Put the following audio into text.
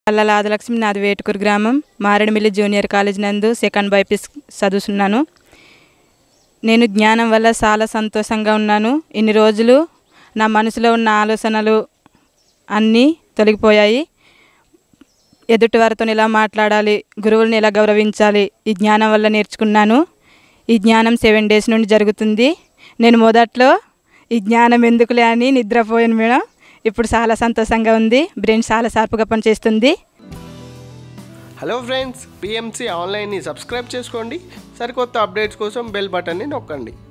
పల్లల ఆదిలక్ష్మి నాది వేటుకూరు గ్రామం Maredumilli junior college నందు సెకండ్ బైపీస్ చదువుతున్నాను నేను జ్ఞానం వల్ల చాలా సంతోషంగా ఉన్నాను ఇన్ని రోజులు నా మనసులో ఉన్న ఆలోచనలు అన్నీ తొలగిపోయాయి ఎదుటి వారితో ఎలా మాట్లాడాలి గురువులను ఎలా గౌరవించాలి ఈ జ్ఞానం వల్ల నేర్చుకున్నాను ఈ జ్ఞానం సెవెన్ డేస్ నుండి జరుగుతుంది నేను మొదట్లో ఈ జ్ఞానం ఎందుకులే అని నిద్రపోయాను మేడం ఇప్పుడు చాలా సంతోషంగా ఉంది బ్రెయిన్ చాలా షార్ప్గా పనిచేస్తుంది హలో ఫ్రెండ్స్ పిఎంసి ఆన్లైన్ని సబ్స్క్రైబ్ చేసుకోండి సరికొత్త అప్డేట్స్ కోసం బెల్ బటన్ని నొక్కండి